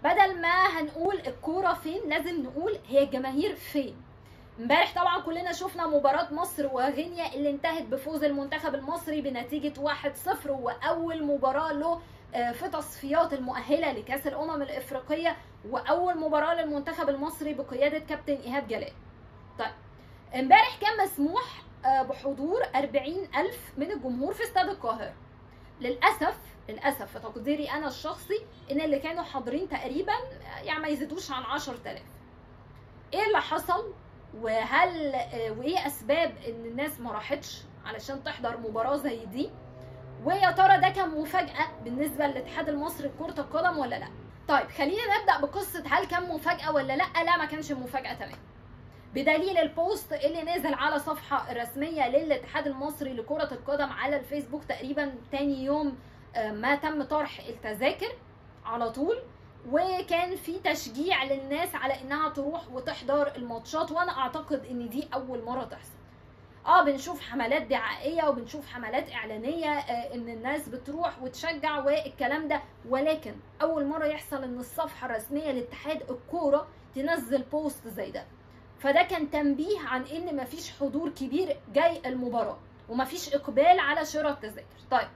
بدل ما هنقول الكوره فين لازم نقول هي الجماهير فين امبارح طبعا كلنا شفنا مباراة مصر وغينيا اللي انتهت بفوز المنتخب المصري بنتيجة 1-0 وأول مباراة له في تصفيات المؤهلة لكأس الأمم الإفريقية وأول مباراة للمنتخب المصري بقيادة كابتن إيهاب جلال. طيب امبارح كان مسموح بحضور 40 ألف من الجمهور في استاد القاهرة. للأسف للأسف في تقديري أنا الشخصي إن اللي كانوا حاضرين تقريبا يعني ما يزيدوش عن 10000. إيه اللي حصل؟ وهل وايه اسباب ان الناس ما راحتش علشان تحضر مباراه زي دي ويا ترى ده كان مفاجاه بالنسبه للاتحاد المصري لكره القدم ولا لا طيب خلينا نبدا بقصه هل كان مفاجاه ولا لا لا ما كانش مفاجاه تمام بدليل البوست اللي نزل على صفحه رسميه للاتحاد المصري لكره القدم على الفيسبوك تقريبا تاني يوم ما تم طرح التذاكر على طول وكان في تشجيع للناس على انها تروح وتحضر الماتشات وانا اعتقد ان دي اول مره تحصل اه بنشوف حملات دعائيه وبنشوف حملات اعلانيه آه ان الناس بتروح وتشجع والكلام ده ولكن اول مره يحصل ان الصفحه الرسميه لاتحاد الكوره تنزل بوست زي ده فده كان تنبيه عن ان مفيش حضور كبير جاي المباراه ومفيش اقبال على شراء التذاكر طيب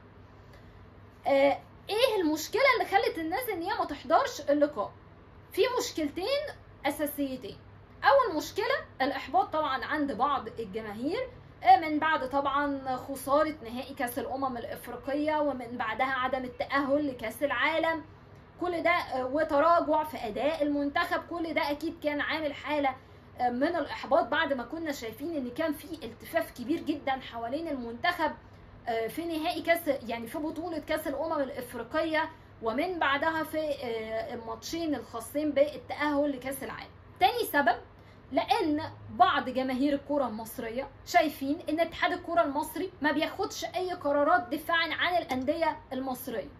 آه ايه المشكله اللي خلت الناس ان هي ما تحضرش اللقاء في مشكلتين اساسيتين اول مشكله الاحباط طبعا عند بعض الجماهير من بعد طبعا خساره نهائي كاس الامم الافريقيه ومن بعدها عدم التاهل لكاس العالم كل ده وتراجع في اداء المنتخب كل ده اكيد كان عامل حاله من الاحباط بعد ما كنا شايفين ان كان في التفاف كبير جدا حوالين المنتخب في نهائي كاس يعني في بطوله كاس الامم الافريقيه ومن بعدها في الماتشين الخاصين بالتاهل لكاس العالم. تاني سبب لان بعض جماهير الكره المصريه شايفين ان اتحاد الكره المصري ما بياخدش اي قرارات دفاعا عن الانديه المصريه.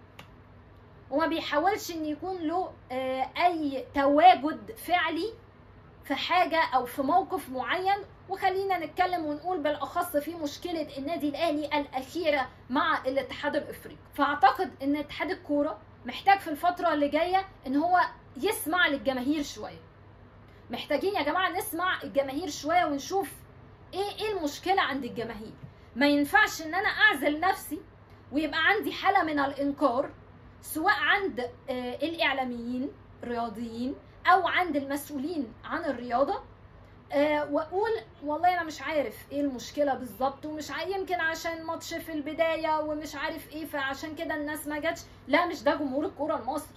وما بيحاولش ان يكون له اي تواجد فعلي في حاجه او في موقف معين وخلينا نتكلم ونقول بالاخص في مشكله النادي الاهلي الاخيره مع الاتحاد الافريقي فاعتقد ان اتحاد الكوره محتاج في الفتره اللي جايه ان هو يسمع للجماهير شويه محتاجين يا جماعه نسمع الجماهير شويه ونشوف ايه ايه المشكله عند الجماهير ما ينفعش ان انا اعزل نفسي ويبقى عندي حاله من الانكار سواء عند آه الاعلاميين الرياضيين او عند المسؤولين عن الرياضه أه واقول والله انا مش عارف ايه المشكله بالظبط ومش عارف يمكن عشان ماتش في البدايه ومش عارف ايه فعشان كده الناس ما جاتش لا مش ده جمهور الكره المصري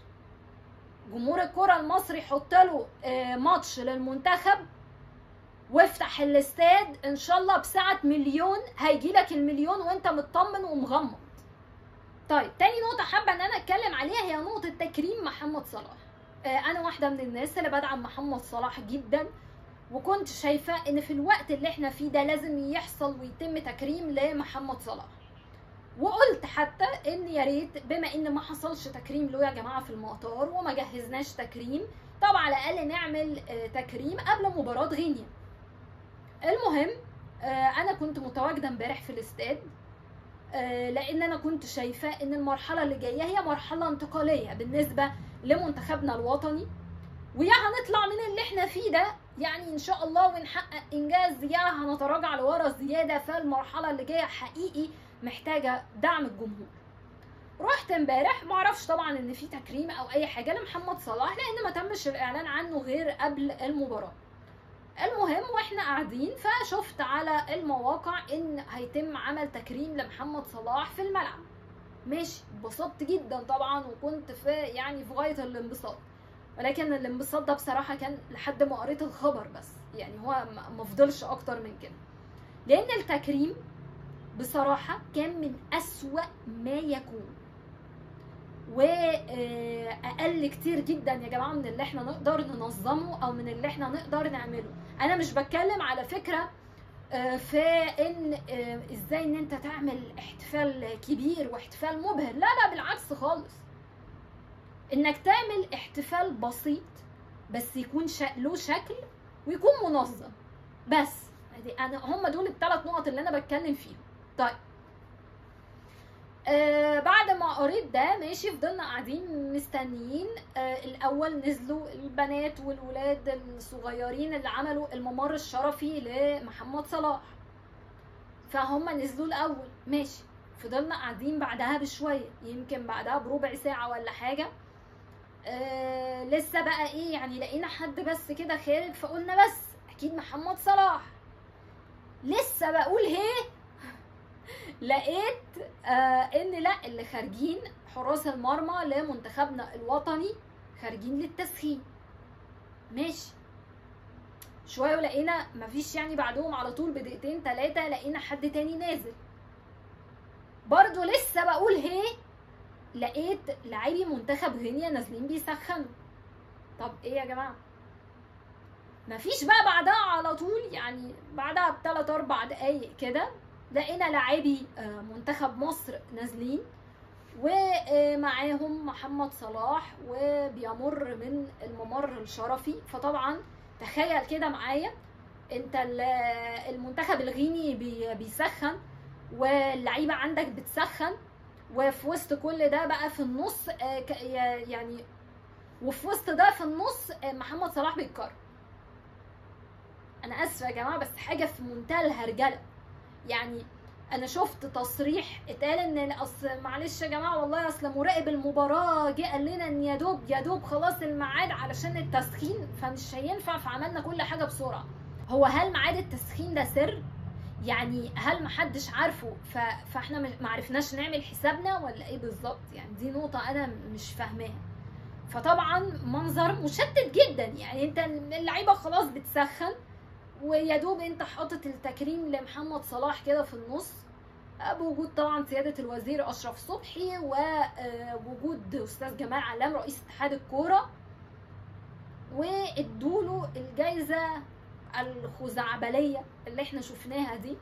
جمهور الكره المصري يحط له أه ماتش للمنتخب وافتح الاستاد ان شاء الله بسعه مليون هيجي لك المليون وانت مطمن ومغمض طيب تاني نقطه حابه ان انا اتكلم عليها هي نقطه تكريم محمد صلاح أه انا واحده من الناس اللي بدعم محمد صلاح جدا وكنت شايفة ان في الوقت اللي احنا فيه ده لازم يحصل ويتم تكريم لمحمد صلاح وقلت حتى ان يا ريت بما ان ما حصلش تكريم له يا جماعه في المطار وما جهزناش تكريم طب على الاقل نعمل تكريم قبل مباراه غينيا المهم انا كنت متواجده امبارح في الاستاد لان انا كنت شايفه ان المرحله اللي جايه هي مرحله انتقاليه بالنسبه لمنتخبنا الوطني ويا هنطلع من اللي احنا فيه ده يعني ان شاء الله ونحقق انجاز يا هنتراجع لورا زياده فالمرحله اللي جايه حقيقي محتاجه دعم الجمهور رحت امبارح معرفش طبعا ان في تكريم او اي حاجه لمحمد صلاح لان ما تمش الاعلان عنه غير قبل المباراه المهم واحنا قاعدين فشفت على المواقع ان هيتم عمل تكريم لمحمد صلاح في الملعب ماشي اتبسطت جدا طبعا وكنت في يعني في غايه الانبساط ولكن الانبساط ده بصراحة كان لحد ما قريت الخبر بس يعني هو ما فضلش أكتر من كده لأن التكريم بصراحة كان من أسوأ ما يكون وأقل كتير جدا يا جماعة من اللي احنا نقدر ننظمه أو من اللي احنا نقدر نعمله أنا مش بتكلم على فكرة في ان ازاي ان انت تعمل احتفال كبير واحتفال مبهر لا لا بالعكس خالص انك تعمل احتفال بسيط بس يكون شا... له شكل ويكون منظم بس انا هم دول الثلاث نقط اللي انا بتكلم فيهم طيب آه بعد ما ما قريت ده ماشي فضلنا قاعدين مستنيين آه الاول نزلوا البنات والولاد الصغيرين اللي عملوا الممر الشرفي لمحمد صلاح فهم نزلوا الاول ماشي فضلنا قاعدين بعدها بشويه يمكن بعدها بربع ساعه ولا حاجه آه لسه بقى ايه يعني لقينا حد بس كده خارج فقلنا بس اكيد محمد صلاح لسه بقول هي لقيت آه ان لا اللي خارجين حراس المرمى لمنتخبنا الوطني خارجين للتسخين ماشي شويه ولقينا مفيش يعني بعدهم على طول بدقيقتين تلاتة لقينا حد تاني نازل برضو لسه بقول هي لقيت لاعبي منتخب غينيا نازلين بيسخنوا طب ايه يا جماعه مفيش بقى بعدها على طول يعني بعدها بثلاث اربع دقايق كده لقينا لاعبي منتخب مصر نازلين ومعاهم محمد صلاح وبيمر من الممر الشرفي فطبعا تخيل كده معايا انت المنتخب الغيني بيسخن واللعيبه عندك بتسخن وفي وسط كل ده بقى في النص يعني وفي وسط ده في النص محمد صلاح بيتكرر انا اسفه يا جماعه بس حاجه في منتهى الهرجله يعني انا شفت تصريح اتقال ان اصل معلش يا جماعه والله اصل مراقب المباراه جه قال لنا ان يا دوب يا دوب خلاص الميعاد علشان التسخين فمش هينفع فعملنا كل حاجه بسرعه هو هل ميعاد التسخين ده سر يعني هل محدش عارفه ف... فاحنا ما عرفناش نعمل حسابنا ولا ايه بالظبط يعني دي نقطه انا مش فاهماها فطبعا منظر مشتت جدا يعني انت اللعيبه خلاص بتسخن ويا دوب انت حاطط التكريم لمحمد صلاح كده في النص بوجود طبعا سياده الوزير اشرف صبحي ووجود استاذ جمال علام رئيس اتحاد الكوره وادوله الجايزه الخزعبليه اللي احنا شفناها دي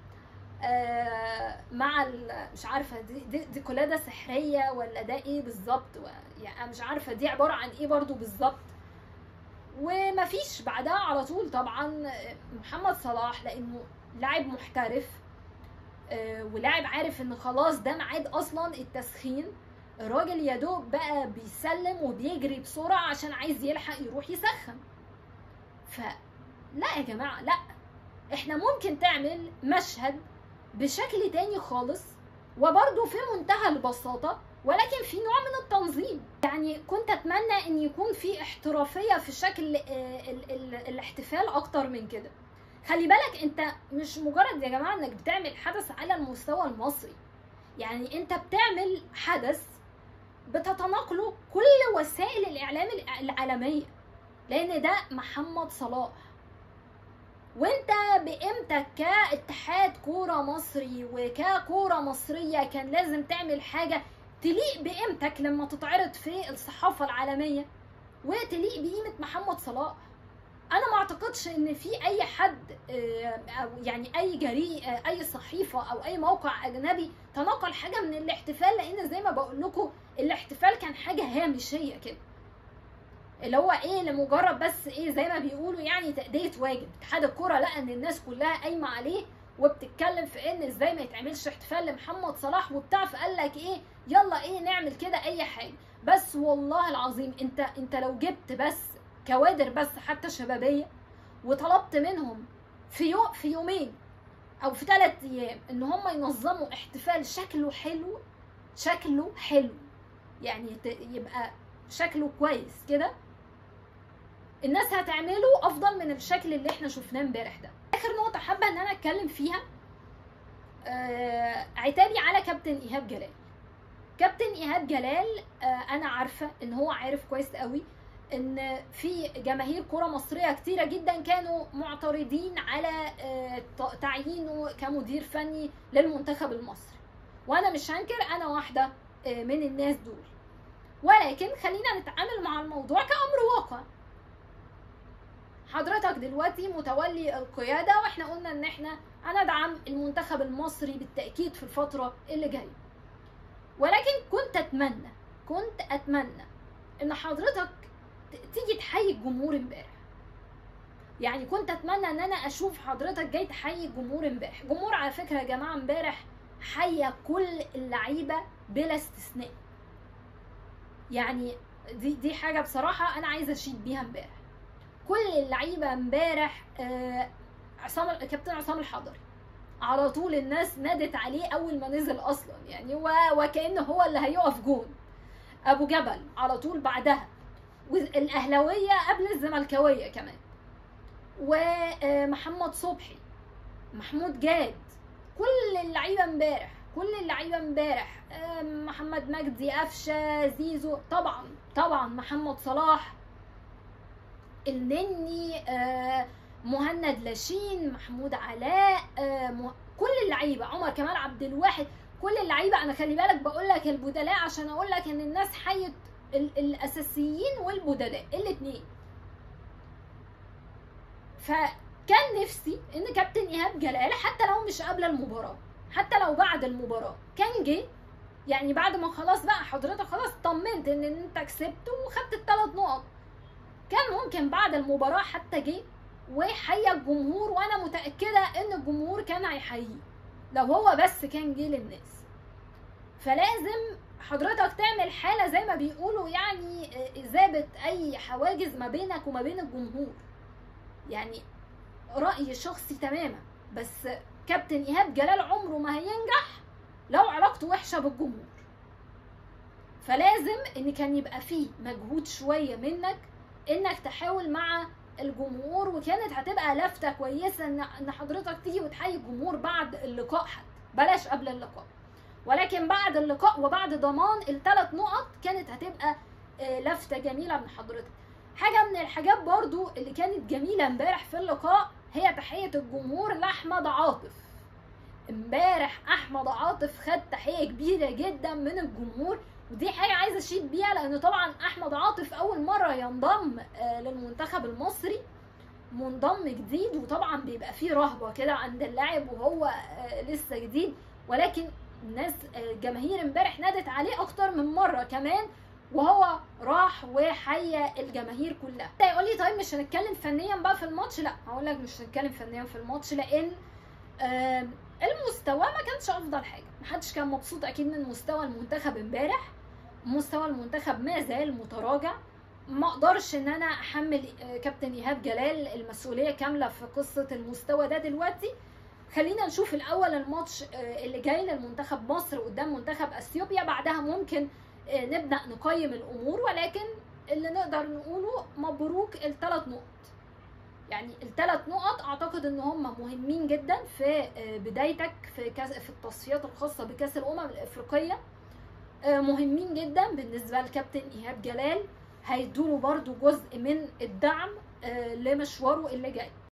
مع مش عارفه دي, دي, دي قلاده سحريه ولا ده ايه بالظبط يعني مش عارفه دي عباره عن ايه برضو بالظبط ومفيش بعدها على طول طبعا محمد صلاح لانه لاعب محترف ولاعب عارف ان خلاص ده ميعاد اصلا التسخين الراجل يا دوب بقى بيسلم وبيجري بسرعه عشان عايز يلحق يروح يسخن ف لا يا جماعه لا احنا ممكن تعمل مشهد بشكل تاني خالص وبرضه في منتهى البساطه ولكن في نوع من التنظيم يعني كنت اتمنى ان يكون في احترافيه في شكل ال ال الاحتفال اكتر من كده خلي بالك انت مش مجرد يا جماعه انك بتعمل حدث على المستوى المصري يعني انت بتعمل حدث بتتناقله كل وسائل الاعلام العالميه لان ده محمد صلاح وانت بقيمتك كاتحاد كوره مصري وككوره مصريه كان لازم تعمل حاجه تليق بقيمتك لما تتعرض في الصحافة العالمية وتليق بقيمة محمد صلاح أنا ما أعتقدش إن في أي حد أو يعني أي جريء أي صحيفة أو أي موقع أجنبي تناقل حاجة من الاحتفال لأن زي ما بقول لكم الاحتفال كان حاجة هامشية كده اللي هو ايه لمجرد بس ايه زي ما بيقولوا يعني تأدية واجب اتحاد الكرة لقى ان الناس كلها قايمة عليه وبتتكلم في ان ازاي ما يتعملش احتفال لمحمد صلاح وبتاع فقال لك ايه يلا ايه نعمل كده اي حاجه بس والله العظيم انت انت لو جبت بس كوادر بس حتى شبابيه وطلبت منهم في يوم في يومين او في ثلاث ايام ان هم ينظموا احتفال شكله حلو شكله حلو يعني يبقى شكله كويس كده الناس هتعمله افضل من الشكل اللي احنا شفناه امبارح ده اخر نقطه حابه ان انا اتكلم فيها آه عتابي على كابتن ايهاب جلال كابتن ايهاب جلال آه انا عارفه ان هو عارف كويس قوي ان في جماهير كره مصريه كتيره جدا كانوا معترضين على آه تعيينه كمدير فني للمنتخب المصري وانا مش هنكر انا واحده آه من الناس دول ولكن خلينا نتعامل مع الموضوع كامر واقع حضرتك دلوقتي متولي القيادة واحنا قلنا ان احنا هندعم المنتخب المصري بالتأكيد في الفترة اللي جاية ولكن كنت اتمنى كنت اتمنى ان حضرتك تيجي تحيي الجمهور امبارح يعني كنت اتمنى ان انا اشوف حضرتك جاي تحيي الجمهور امبارح جمهور على فكره يا جماعه امبارح حيا كل اللعيبه بلا استثناء يعني دي دي حاجه بصراحه انا عايزه اشيد بيها امبارح كل اللعيبه امبارح آه، عصام كابتن عصام الحضري على طول الناس نادت عليه اول ما نزل اصلا يعني و- وكانه هو اللي هيقف جون ابو جبل على طول بعدها والاهلاويه قبل الزملكاويه كمان ومحمد صبحي محمود جاد كل اللعيبه امبارح كل اللعيبه امبارح آه، محمد مجدي قفشه زيزو طبعا طبعا محمد صلاح النني آه، مهند لاشين محمود علاء آه، مه- كل اللعيبه عمر كمال عبد الواحد كل اللعيبه انا خلي بالك بقول لك البدلاء عشان اقول لك ان الناس حيت ال- الاساسيين والبدلاء الاثنين فكان نفسي ان كابتن ايهاب جلال حتى لو مش قبل المباراه حتى لو بعد المباراه كان جه يعني بعد ما خلاص بقى حضرتك خلاص طمنت ان انت كسبت وخدت الثلاث نقط كان ممكن بعد المباراه حتى جه وحيا الجمهور وانا متاكده ان الجمهور كان هيحييه لو هو بس كان جه للناس فلازم حضرتك تعمل حاله زي ما بيقولوا يعني اذابه اي حواجز ما بينك وما بين الجمهور يعني رايي شخصي تماما بس كابتن ايهاب جلال عمره ما هينجح لو علاقته وحشه بالجمهور فلازم ان كان يبقى فيه مجهود شويه منك انك تحاول مع الجمهور وكانت هتبقى لفته كويسه ان ان حضرتك تيجي وتحيي الجمهور بعد اللقاء حتى بلاش قبل اللقاء ولكن بعد اللقاء وبعد ضمان الثلاث نقط كانت هتبقى آه، لفته جميله من حضرتك حاجه من الحاجات برضو اللي كانت جميله امبارح في اللقاء هي تحيه الجمهور لاحمد عاطف امبارح احمد عاطف خد تحيه كبيره جدا من الجمهور ودي حاجه عايزه اشيد بيها لان طبعا احمد عاطف اول مره ينضم آه، للمنتخب المصري منضم جديد وطبعا بيبقى فيه رهبه كده عند اللاعب وهو آه، لسه جديد ولكن الناس آه، جماهير امبارح نادت عليه اكتر من مره كمان وهو راح وحيا الجماهير كلها انت يقول لي طيب مش هنتكلم فنيا بقى في الماتش لا هقول لك مش هنتكلم فنيا في الماتش لان آم، المستوى ما كانش افضل حاجه محدش كان مبسوط اكيد من مستوى المنتخب امبارح مستوى المنتخب ما زال متراجع ما اقدرش ان انا احمل آه، كابتن ايهاب جلال المسؤوليه كامله في قصه المستوى ده دلوقتي خلينا نشوف الاول الماتش آه، اللي جاي للمنتخب مصر قدام منتخب اثيوبيا بعدها ممكن آه، نبدا نقيم الامور ولكن اللي نقدر نقوله مبروك الثلاث نقط يعني الثلاث نقط اعتقد ان هم مهمين جدا في آه، بدايتك في كاس في التصفيات الخاصه بكاس الامم الافريقيه آه، مهمين جدا بالنسبه لكابتن ايهاب جلال هيدوله برضو جزء من الدعم آه، لمشواره اللي جاي